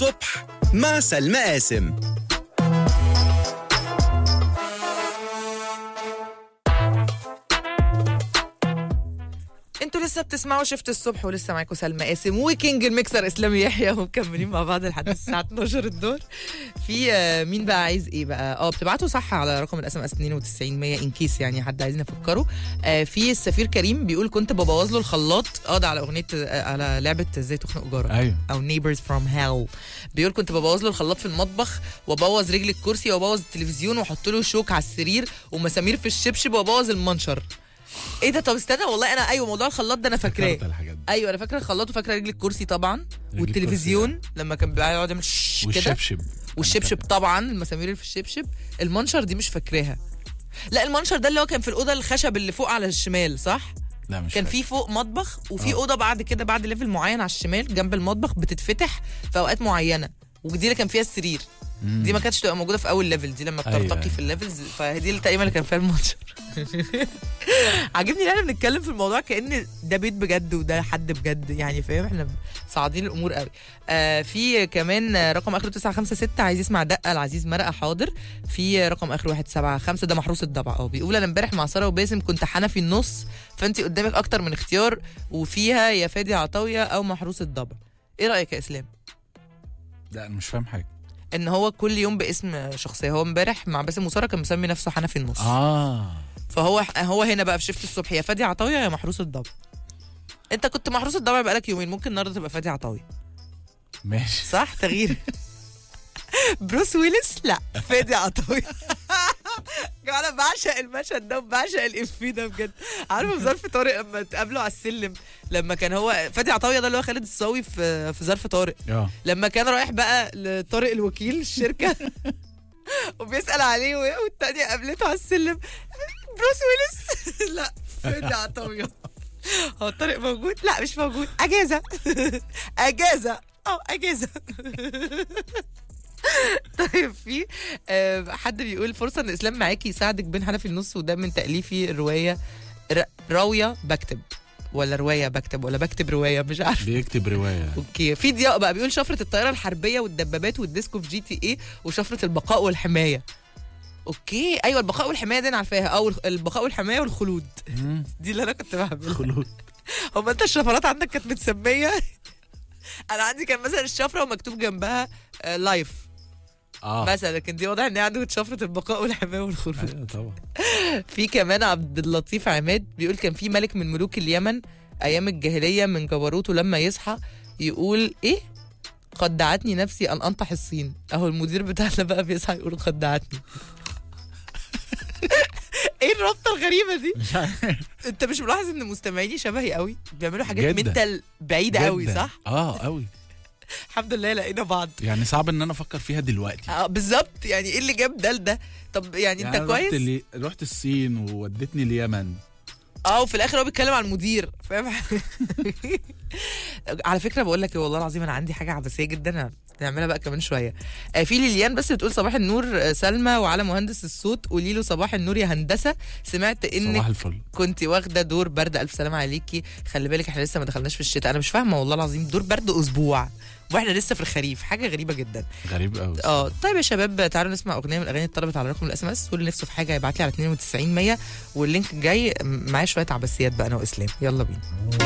الصبح مع سلمى قاسم انتوا لسه بتسمعوا شفت الصبح ولسه معاكم سلمى قاسم وكينج الميكسر اسلام يحيى ومكملين مع بعض لحد الساعه 12 الظهر في آه، مين بقى عايز ايه بقى اه بتبعتوا صح على رقم الاس ام اس 92 100 ان كيس يعني حد عايز نفكره آه، في السفير كريم بيقول كنت ببوظ له الخلاط اه ده على اغنيه آه، على لعبه ازاي تخنق جارك ايوه او نيبرز فروم هيل بيقول كنت ببوظ له الخلاط في المطبخ وابوظ رجل الكرسي وابوظ التلفزيون واحط له شوك على السرير ومسامير في الشبشب وابوظ المنشر ايه ده طب استنى والله انا ايوه موضوع الخلاط ده انا فاكراه افتكرت الحاجات دي ايوه انا فاكره الخلاط وفاكره رجل الكرسي طبعا الكرسي والتلفزيون لما كان بيقعد يعمل شش كده والشبشب والشبشب طبعا المسامير اللي في الشبشب المنشر دي مش فاكراها لا المنشر ده اللي هو كان في الاوضه الخشب اللي فوق على الشمال صح لا مش كان فاكر. في فوق مطبخ وفي آه. اوضه بعد كده بعد ليفل معين على الشمال جنب المطبخ بتتفتح في اوقات معينه ودي اللي كان فيها السرير مم. دي ما كانتش تبقى موجوده في اول ليفل دي لما أيوة، بترتقي أيوة. في الليفلز فدي اللي تقريبا اللي كان فيها المنشر عاجبني ان احنا بنتكلم في الموضوع كان ده بيت بجد وده حد بجد يعني فاهم احنا صاعدين الامور قوي آه في كمان آه، رقم اخره 956 عايز يسمع دقه العزيز مرقه حاضر في رقم اخره 175 ده محروس الضبع اه بيقول انا امبارح مع ساره وباسم كنت حنفي النص فانت قدامك اكتر من اختيار وفيها يا فادي عطاويه او محروس الضبع ايه رايك يا اسلام لا انا مش فاهم حاجه ان هو كل يوم باسم شخصيه هو امبارح مع باسم وساره كان مسمي نفسه حنفي النص اه فهو هو هنا بقى في شفت الصبح يا فادي عطاويه يا محروس الضبع انت كنت محروس الضبع بقالك يومين ممكن النهارده تبقى فادي عطاويه ماشي صح تغيير بروس ويلس لا فادي عطاويه انا بعشق المشهد ده وبعشق الافيه ده بجد عارفه في ظرف طارق لما اتقابلوا على السلم لما كان هو فادي عطاويه ده اللي هو خالد الصاوي في في ظرف طارق اه لما كان رايح بقى لطارق الوكيل الشركه وبيسال عليه وهي- والتانية قابلته على السلم بروس ويلس لا فادي عطاويه هو طارق موجود لا مش موجود اجازه اجازه اه اجازه طيب في آه، حد بيقول فرصه ان اسلام معاكي يساعدك بين حنفي النص وده من تاليفي الروايه ر- راويه بكتب ولا روايه بكتب ولا بكتب روايه مش عارفه بيكتب روايه اوكي في ضياء بقى بيقول شفره الطياره الحربيه والدبابات والديسكو في جي تي ايه وشفره البقاء والحمايه اوكي ايوه البقاء والحمايه دي انا عارفاها او البقاء والحمايه والخلود مم. دي اللي انا كنت بعملها خلود هو انت الشفرات عندك كانت متسميه انا عندي كان مثلا الشفره ومكتوب جنبها آه، لايف اه مثلا لكن دي واضح ان هي عنده شفره البقاء والحمايه والخلود ايوه طبعا في كمان عبد اللطيف عماد بيقول كان في ملك من ملوك اليمن ايام الجاهليه من جبروته لما يصحى يقول ايه قد دعتني نفسي ان انطح الصين اهو المدير بتاعنا بقى بيصحى يقول قد دعتني ايه الرابطه الغريبه دي مش عارف انت مش ملاحظ ان مستمعيني شبهي قوي بيعملوا حاجات جداً. منتال بعيده قوي جداً. صح اه قوي الحمد لله لقينا بعض يعني صعب ان انا افكر فيها دلوقتي اه بالظبط يعني ايه اللي جاب ده لده طب يعني, يعني انت أنا رحت كويس لي... رحت الصين وودتني اليمن اه وفي الاخر هو بيتكلم عن المدير فاهم على فكره بقول لك إيه، والله العظيم انا عندي حاجه عبثيه جدا نعملها بقى كمان شويه آه في ليليان بس بتقول صباح النور آه، سلمى وعلى مهندس الصوت قولي له صباح النور يا هندسه سمعت انك صباح الفل كنت واخده دور برد الف سلامه عليكي خلي بالك احنا لسه ما دخلناش في الشتاء انا مش فاهمه والله العظيم دور برد اسبوع واحنا لسه في الخريف حاجه غريبه جدا غريب قوي اه طيب يا شباب تعالوا نسمع اغنيه من الاغاني اللي اتطلبت على رقم الاس ام اس واللي نفسه في حاجه يبعت لي على 92 100 واللينك الجاي معايا شويه عبثيات بقى انا واسلام يلا بينا